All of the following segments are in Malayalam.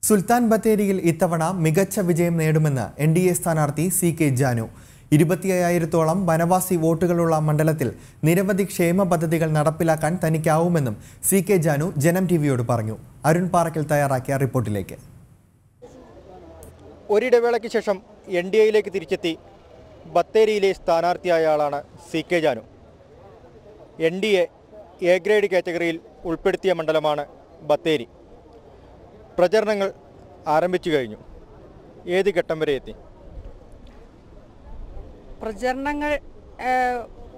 സുൽത്താൻ ബത്തേരിയിൽ ഇത്തവണ മികച്ച വിജയം നേടുമെന്ന് എൻ ഡി എ സ്ഥാനാർത്ഥി സി കെ ജാനു ഇരുപത്തിയ്യായിരത്തോളം വനവാസി വോട്ടുകളുള്ള മണ്ഡലത്തിൽ നിരവധി ക്ഷേമ പദ്ധതികൾ നടപ്പിലാക്കാൻ തനിക്കാവുമെന്നും സി കെ ജാനു ജനം ടി വിയോട് പറഞ്ഞു അരുൺ പാറക്കൽ തയ്യാറാക്കിയ റിപ്പോർട്ടിലേക്ക് ഒരിടവേളയ്ക്ക് ശേഷം എൻ ഡി എയിലേക്ക് തിരിച്ചെത്തി ബത്തേരിയിലെ സ്ഥാനാർത്ഥിയായ ആളാണ് C K Janu N D A A grade കാറ്റഗറിയിൽ ഉൾപ്പെടുത്തിയ മണ്ഡലമാണ് ബത്തേരി പ്രചരണങ്ങൾ ആരംഭിച്ചു കഴിഞ്ഞു ഏത് ഘട്ടം വരെ എത്തി പ്രചരണങ്ങൾ ഏഹ്,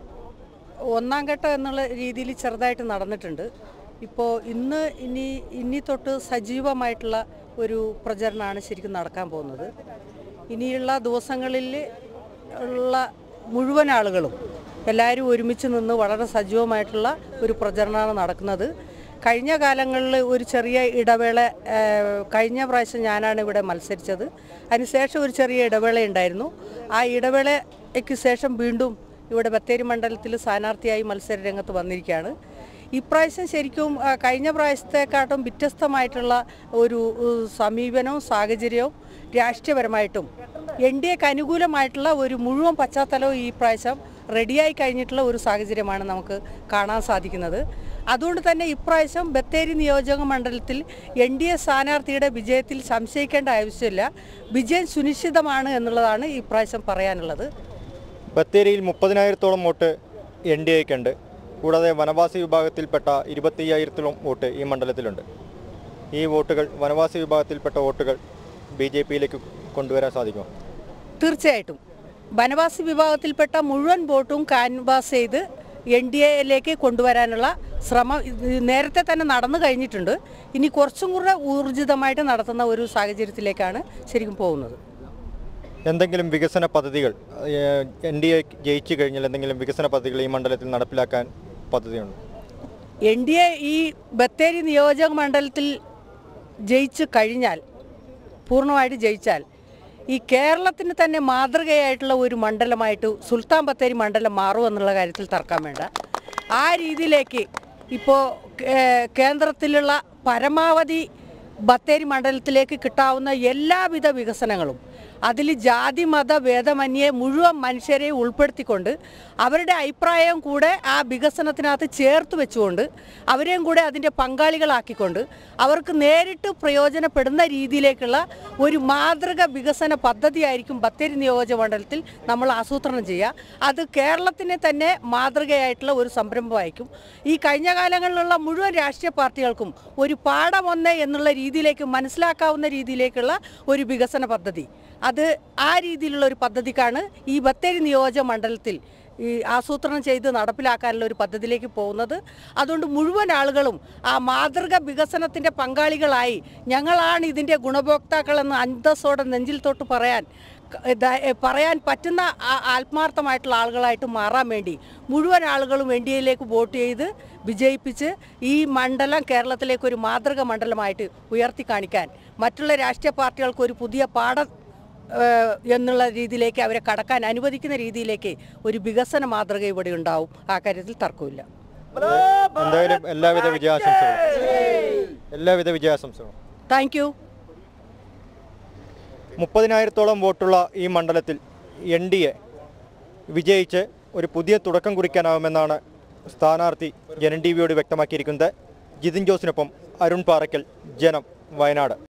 ഒന്നാം ഘട്ടം എന്നുള്ള രീതിയിൽ ചെറുതായിട്ട് നടന്നിട്ടുണ്ട് ഇപ്പോൾ ഇന്ന് ഇനി ഇനി തൊട്ട് സജീവമായിട്ടുള്ള ഒരു പ്രചരണമാണ് ശരിക്കും നടക്കാൻ പോകുന്നത് ഇനിയുള്ള ദിവസങ്ങളിൽ ഉള്ള മുഴുവൻ ആളുകളും എല്ലാവരും ഒരുമിച്ച് നിന്ന് വളരെ സജീവമായിട്ടുള്ള ഒരു പ്രചരണമാണ് നടക്കുന്നത് കഴിഞ്ഞ കാലങ്ങളിൽ ഒരു ചെറിയ ഇടവേള ഏഹ്, കഴിഞ്ഞ പ്രാവശ്യം ഞാനാണ് ഇവിടെ മത്സരിച്ചത് അതിനുശേഷം ഒരു ചെറിയ ഇടവേള ഉണ്ടായിരുന്നു ആ ഇടവേളയ്ക്ക് ശേഷം വീണ്ടും ഇവിടെ ബത്തേരി മണ്ഡലത്തിൽ സ്ഥാനാർത്ഥിയായി മത്സര രംഗത്ത് വന്നിരിക്കുകയാണ് ഇപ്രാവശ്യം ശരിക്കും ആ, കഴിഞ്ഞ പ്രാവശ്യത്തെക്കാട്ടും വ്യത്യസ്തമായിട്ടുള്ള ഒരു ഉം, സമീപനവും സാഹചര്യവും രാഷ്ട്രീയപരമായിട്ടും എൻ ഡി എക്ക് അനുകൂലമായിട്ടുള്ള ഒരു മുഴുവൻ പശ്ചാത്തലവും ഈ പ്രാവശ്യം റെഡിയായി കഴിഞ്ഞിട്ടുള്ള ഒരു സാഹചര്യമാണ് നമുക്ക് കാണാൻ സാധിക്കുന്നത് അതുകൊണ്ട് തന്നെ ഇപ്രാവശ്യം ബത്തേരി നിയോജക മണ്ഡലത്തിൽ എൻ ഡി എ സ്ഥാനാർത്ഥിയുടെ വിജയത്തിൽ സംശയിക്കേണ്ട ആവശ്യമില്ല വിജയം സുനിശ്ചിതമാണ് എന്നുള്ളതാണ് ഇപ്രാവശ്യം പറയാനുള്ളത് ബത്തേരിയിൽ മുപ്പതിനായിരത്തോളം വോട്ട് എൻ ഡി എക്കുണ്ട് കൂടാതെ വനവാസി വിഭാഗത്തിൽപ്പെട്ട ഇരുപത്തയ്യായിരത്തോളം വോട്ട് ഈ മണ്ഡലത്തിലുണ്ട് ഈ വോട്ടുകൾ വനവാസി വിഭാഗത്തിൽപ്പെട്ട വോട്ടുകൾ ബി ജെ പിയിലേക്ക് കൊണ്ടുവരാൻ സാധിക്കുമോ തീർച്ചയായിട്ടും വനവാസി വിഭാഗത്തിൽപ്പെട്ട മുഴുവൻ വോട്ടും കാൻവാസ് ചെയ്ത് എൻ ഡി എയിലേക്ക് കൊണ്ടുവരാനുള്ള ശ്രമം ഇത് നേരത്തെ തന്നെ നടന്നു കഴിഞ്ഞിട്ടുണ്ട് ഇനി കുറച്ചും കൂടെ ഊർജിതമായിട്ട് നടത്തുന്ന ഒരു സാഹചര്യത്തിലേക്കാണ് ശരിക്കും പോകുന്നത് എന്തെങ്കിലും വികസന പദ്ധതികൾ എൻ ഡി എ ജയിച്ചു കഴിഞ്ഞാൽ എന്തെങ്കിലും വികസന പദ്ധതികൾ ഈ മണ്ഡലത്തിൽ നടപ്പിലാക്കാൻ പദ്ധതിയുണ്ട് എൻ ഡി എ ഈ ബത്തേരി നിയോജക മണ്ഡലത്തിൽ ജയിച്ചു കഴിഞ്ഞാൽ പൂർണ്ണമായിട്ട് ജയിച്ചാൽ ഈ കേരളത്തിന് തന്നെ മാതൃകയായിട്ടുള്ള ഒരു മണ്ഡലമായിട്ട് സുൽത്താൻ ബത്തേരി മണ്ഡലം മാറുമെന്നുള്ള കാര്യത്തിൽ തർക്കം വേണ്ട ആ രീതിയിലേക്ക് ഇപ്പോൾ കേന്ദ്രത്തിലുള്ള പരമാവധി ബത്തേരി മണ്ഡലത്തിലേക്ക് കിട്ടാവുന്ന എല്ലാവിധ വികസനങ്ങളും അതിൽ ജാതി മത ഭേദമന്യേ മുഴുവൻ മനുഷ്യരെ ഉൾപ്പെടുത്തിക്കൊണ്ട് അവരുടെ അഭിപ്രായം കൂടെ ആ വികസനത്തിനകത്ത് ചേർത്ത് വെച്ചുകൊണ്ട് അവരെയും കൂടെ അതിൻ്റെ പങ്കാളികളാക്കിക്കൊണ്ട് അവർക്ക് നേരിട്ട് പ്രയോജനപ്പെടുന്ന രീതിയിലേക്കുള്ള ഒരു മാതൃക വികസന പദ്ധതിയായിരിക്കും ബത്തേരി നിയോജക മണ്ഡലത്തിൽ നമ്മൾ ആസൂത്രണം ചെയ്യുക അത് കേരളത്തിന് തന്നെ മാതൃകയായിട്ടുള്ള ഒരു സംരംഭമായിരിക്കും ഈ കഴിഞ്ഞ കാലങ്ങളിലുള്ള മുഴുവൻ രാഷ്ട്രീയ പാർട്ടികൾക്കും ഒരു പാഠമൊന്ന് എന്നുള്ള രീതിയിലേക്ക് മനസ്സിലാക്കാവുന്ന രീതിയിലേക്കുള്ള ഒരു വികസന പദ്ധതി അത് ആ രീതിയിലുള്ള ഒരു പദ്ധതിക്കാണ് ഈ ബത്തേരി നിയോജക മണ്ഡലത്തിൽ ഈ ആസൂത്രണം ചെയ്ത് നടപ്പിലാക്കാനുള്ള ഒരു പദ്ധതിയിലേക്ക് പോകുന്നത് അതുകൊണ്ട് മുഴുവൻ ആളുകളും ആ മാതൃക വികസനത്തിൻ്റെ പങ്കാളികളായി ഞങ്ങളാണ് ഇതിൻ്റെ ഗുണഭോക്താക്കളെന്ന് അന്തസ്സോടെ നെഞ്ചിൽ തൊട്ട് പറയാൻ ക- ദ- എ, പറയാൻ പറ്റുന്ന ആ- ആത്മാർത്ഥമായിട്ടുള്ള ആളുകളായിട്ട് മാറാൻ വേണ്ടി മുഴുവൻ ആളുകളും എൻ ഡി എയിലേക്ക് വോട്ട് ചെയ്ത് വിജയിപ്പിച്ച് ഈ മണ്ഡലം കേരളത്തിലേക്ക് ഒരു മാതൃക മണ്ഡലമായിട്ട് ഉയർത്തി കാണിക്കാൻ മറ്റുള്ള രാഷ്ട്രീയ പാർട്ടികൾക്ക് ഒരു പുതിയ പാഠം ഏഹ്, എന്നുള്ള രീതിയിലേക്ക് അവരെ കടക്കാൻ അനുവദിക്കുന്ന രീതിയിലേക്ക് ഒരു വികസന മാതൃക ഇവിടെ ഉണ്ടാവും ആ കാര്യത്തിൽ തർക്കമില്ല എന്തായാലും എല്ലാവിധ വിജയാശംസകളും എല്ലാവിധ വിജയാശംസകളും താങ്ക് യു മുപ്പതിനായിരത്തോളം വോട്ടുള്ള ഈ മണ്ഡലത്തിൽ എൻ ഡി എ വിജയിച്ച് ഒരു പുതിയ തുടക്കം കുറിക്കാനാവുമെന്നാണ് സ്ഥാനാർത്ഥി ജനൻ ടി വിയോട് വ്യക്തമാക്കിയിരിക്കുന്നത് ജിതിൻ ജോസിനൊപ്പം അരുൺ പാറയ്ക്കൽ ജനം വയനാട്